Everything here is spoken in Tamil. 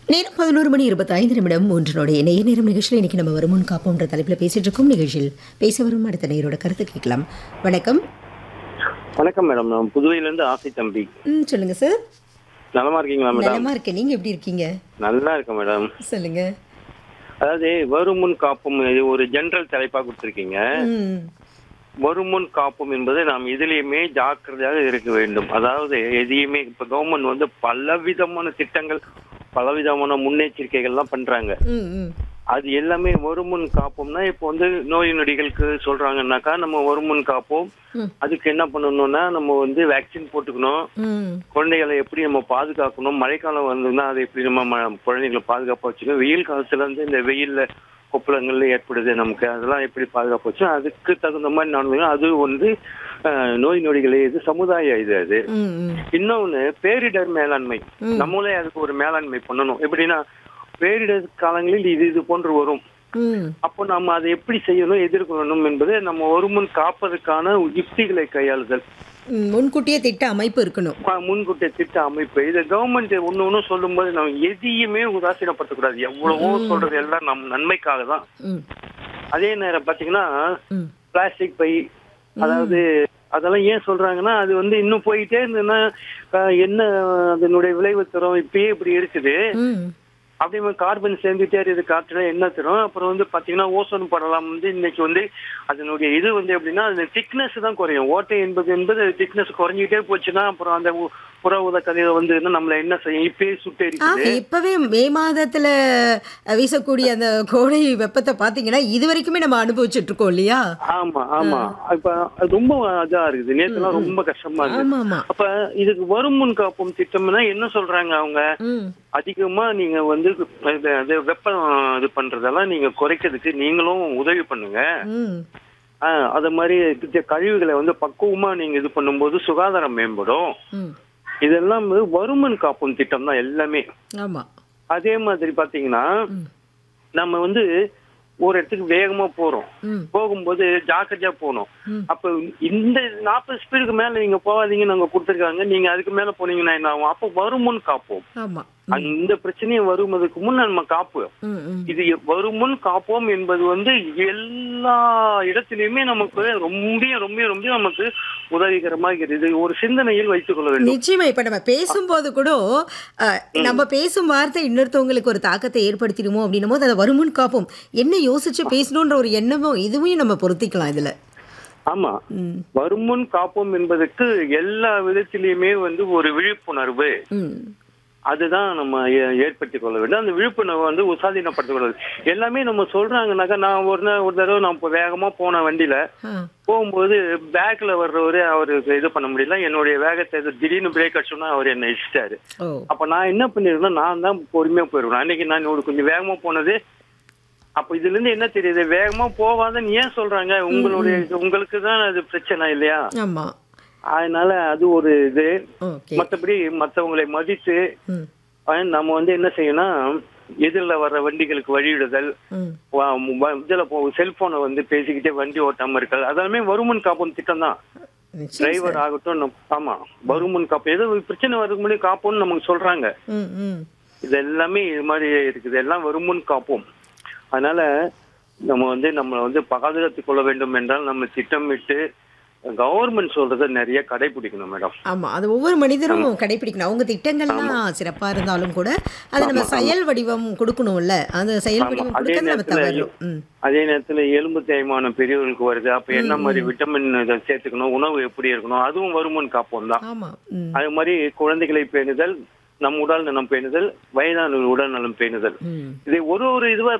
நேரம் பதினோரு மணி இருபத்தைந்து நிமிடம் மூன்றினுடைய நேய நேரம் நிகழ்ச்சியில் இன்னைக்கு நம்ம வருமுன் காப்போன்ற தலைப்பில் பேசிட்டு இருக்கோம் நிகழ்ச்சியில் பேச வரும் அடுத்த நேயரோட கருத்து கேட்கலாம் வணக்கம் வணக்கம் மேடம் நான் புதுவையிலேருந்து ஆசை தம்பி ம் சொல்லுங்க சார் நலமா இருக்கீங்களா மேடம் நலமா இருக்கேன் நீங்க எப்படி இருக்கீங்க நல்லா இருக்கேன் மேடம் சொல்லுங்க அதாவது வருமுன் காப்பும் இது ஒரு ஜெனரல் தலைப்பா கொடுத்துருக்கீங்க ம் வருமுன் காப்பும் என்பது நாம் எதிலையுமே ஜாக்கிரதையாக இருக்க வேண்டும் அதாவது எதையுமே இப்ப கவர்மெண்ட் வந்து பலவிதமான திட்டங்கள் பலவிதமான முன்னெச்சரிக்கைகள்லாம் பண்றாங்க ம் ம் அது எல்லாமே வருமுன் காப்போம்னா இப்போ வந்து நோய் நொடிகளுக்கு சொல்றாங்கன்னாக்கா நம்ம வருமுன் காப்போம் ம். அதுக்கு என்ன பண்ணணும்னா நம்ம வந்து வேக்சின் போட்டுக்கணும் ம் குழந்தைகளை எப்படி நம்ம பாதுகாக்கணும் மழைக்காலம் வந்ததுன்னா அதை எப்படி நம்ம ம- குழந்தைகளை பாதுகாப்பா வச்சுக்கணும் வெயில் காலத்துல வந்து இந்த வெயில்ல கொப்பளங்கள்ல ஏற்படுது நமக்கு அதெல்லாம் எப்படி பாதுகாப்பு வச்சு அதுக்கு தகுந்த மாதிரி நான் அது வந்து அஹ், நோய் நொடிகளை இது சமுதாய இது அது ம் ம் இன்னொன்னு பேரிடர் மேலாண்மை ம். நம்மளே அதுக்கு ஒரு மேலாண்மை பண்ணணும் எப்படின்னா பேரிடர் காலங்களில் இது இது போன்று வரும் ம் அப்போ நம்ம அதை எப்படி செய்யணும் எதிர்கொள்ளணும் என்பது நம்ம ஒருமுன் காப்பதற்கான யுக்திகளை கையாளுதல் ம், முன்கூட்டியே திட்ட அமைப்பு இருக்கணும் ம- முன்கூட்டிய திட்ட அமைப்பு இது கவர்மெண்ட் ஒண்ணு ஒண்ணு சொல்லும்போது நம்ம எதையுமே உதாசீனப்படுத்தக்கூடாது எவ்வளவோ சொல்றது எல்லாம் நம் நன்மைக்காக தான் ம் அதே நேரம் பாத்தீங்கன்னா ம் பிளாஸ்டிக் பை அதாவது அதெல்லாம் ஏன் சொல்றாங்கன்னா அது வந்து இன்னும் போயிட்டே இருந்ததுன்னா அஹ், என்ன அதனுடைய விளைவு தரும் இப்பயே இப்படி இருக்குது ம் அப்படி கார்பன் சேர்ந்துட்டே இருக்குது காற்றுல என்ன தரும் அப்புறம் வந்து பாத்தீங்கன்னா ஓசோன் படலாம் வந்து இன்னைக்கு வந்து அதனுடைய இது வந்து எப்படின்னா அந்த திக்னஸ் தான் குறையும் ஓட்டை என்பது என்பது திக்னஸ் குறைஞ்சிட்டே போச்சுன்னா அப்புறம் அந்த உ- புற உத கதையில வந்து நம்மள என்ன செய்யும் இப்பயே சுட்டு ஆ இருக்குது இப்பவே மே மாதத்துல அஹ், வீசக்கூடிய அந்த கோடை வெப்பத்தை பாத்தீங்கன்னா இது வரைக்குமே நம்ம அனுபவிச்சுட்டு இருக்கோம் இல்லையா ஆமா ஆமா இப்ப அது ரொம்ப இதா இருக்குது நேத்துலாம் ரொம்ப கஷ்டமா இருக்கு ஆமா ஆமா அப்ப இதுக்கு வரும் முன் காப்பும் திட்டம்னா என்ன சொல்றாங்க அவங்க ம் அதிகமா நீங்க வந்து இது அது வெப்பம் இது பண்றதெல்லாம் நீங்க குறைக்கிறதுக்கு நீங்களும் உதவி பண்ணுங்க ம் ஆஹ் அது மாதிரி இந்த கழிவுகளை வந்து பக்குவமா நீங்க இது பண்ணும்போது சுகாதாரம் மேம்படும் ம் இதெல்லாம் வந்து வருமன் காப்பும் திட்டம் தான் எல்லாமே ஆமா அதே மாதிரி பாத்தீங்கன்னா ம். நம்ம வந்து ஒரு இடத்துக்கு வேகமா போறோம் ம் போகும்போது ஜாக்கிரதையா போகணும் ம். அப்ப இந்த நாற்பது ஸ்பீடுக்கு மேல நீங்க போகாதீங்க நாங்க கொடுத்துருக்காங்க நீங்க அதுக்கு மேல போனீங்கன்னா என்ன ஆகும் அப்போ வருமுன் காப்போம் ஆமா அந்த பிரச்சனையை வருவதற்கு முன் நம்ம காப்போம் ம் ம் இது வருமுன் காப்போம் என்பது வந்து எல்லா இடத்திலுமே நமக்கு ரொம்ப ரொம்ப ரொம்ப நமக்கு உதவிகரமாக இருக்கிறது இது ஒரு சிந்தனையில் வைத்துக் கொள்ள வேண்டும் நிச்சயமா இப்ப நம்ம பேசும்போது கூட அஹ், நம்ம பேசும் வார்த்தை இன்னொருத்தவங்களுக்கு ஒரு தாக்கத்தை ஏற்படுத்திடுமோ அப்படின்னும் போது அதை வருமுன் காப்போம் என்ன யோசிச்சு பேசணுன்ற ஒரு எண்ணமும் இதுவும் நம்ம பொருத்திக்கலாம் இதுல ஆமா ம் வருமுன் காப்போம் என்பதற்கு எல்லா விதத்திலையுமே வந்து ஒரு விழிப்புணர்வு ம் அதுதான் நம்ம ஏ- ஏற்படுத்திக் கொள்ள வேண்டும் அந்த விழிப்புணர்வு வந்து உசாதீனப்படுத்திக் கொள்ள வேண்டும். எல்லாமே நம்ம சொல்றாங்கனாக்கா நான் ஒரு நாள் ஒரு தடவை நான் இப்போ வேகமா போன வண்டியில ஆ போகும்போது பேக்ல வர்றவரு அவருக்கு இது பண்ண முடியல என்னுடைய வேகத்தை இது திடீர்னு பிரேக் அடிச்சோன்னா அவர் என்ன இடிச்சிட்டாரு ஓ அப்ப நான் என்ன பண்ணிருந்தேன் நான் தான் பொறுமையா போயிருவேன் அன்னைக்கு நான் ஒரு கொஞ்சம் வேகமா போனது அப்ப இதுல இருந்து என்ன தெரியுது வேகமா போகாதன்னு ஏன் சொல்றாங்க உங்களுடைய உங்களுக்கு தான் அது பிரச்சனை இல்லையா ஆமா அதனால அது ஒரு இது ஓகே மத்தபடி மத்தவங்களை மதித்து ம் அஹ், நம்ம வந்து என்ன செய்யணும் எதிரில் வர்ற வண்டிகளுக்கு வழிவிடுதல் ம் வ- மொபைல் இதுல போ செல்போனை வந்து பேசிக்கிட்டே வண்டி ஓட்டாம இருக்கல் அதெல்லாமே வருமுன் காப்பும் திட்டம் தான் நிச்சயம் டிரைவர் ஆகட்டும் நம்ம- ஆமா வருமுன் காப்பு ஏதோ ஒரு பிரச்சனை வரதுக்கு முன்னாடி காப்போம்னு நமக்கு சொல்றாங்க ம் ம் இது எல்லாமே இது மாதிரி இருக்குது எல்லாம் வருமுன் காப்போம் அதனால நம்ம வந்து நம்ம வந்து பாதுகாத்துக் கொள்ள வேண்டும் என்றால் நம்ம திட்டமிட்டு கவர்மெண்ட் சொல்றதை நிறைய கடைபிடிக்கணும் மேடம் ஆமா அது ஒவ்வொரு மனிதரும் கடைபிடிக்கணும் அவங்க திட்டங்கள்லாம் சிறப்பா இருந்தாலும் கூட அது நம்ம செயல் வடிவம் கொடுக்கணும்ல அந்த செயல் ஆமா. வடிவம் அதே கொடுக்கறது நம்ம நேரத்துல தவறோம் ம் அதே நேரத்துல எலும்பு தேய்மானம் பெரியவர்களுக்கு வருது அப்ப என்ன மாதிரி விட்டமின் இதை சேர்த்துக்கணும் உணவு எப்படி இருக்கணும் அதுவும் வருமுன் காப்போம் தான் ஆமா ம் அது மாதிரி குழந்தைகளை பேணுதல் நம் உடல் நலம் பேணுதல் வயதான உடல் நலம் பேணுதல் ம் இதை ஒரு ஒரு இதுவா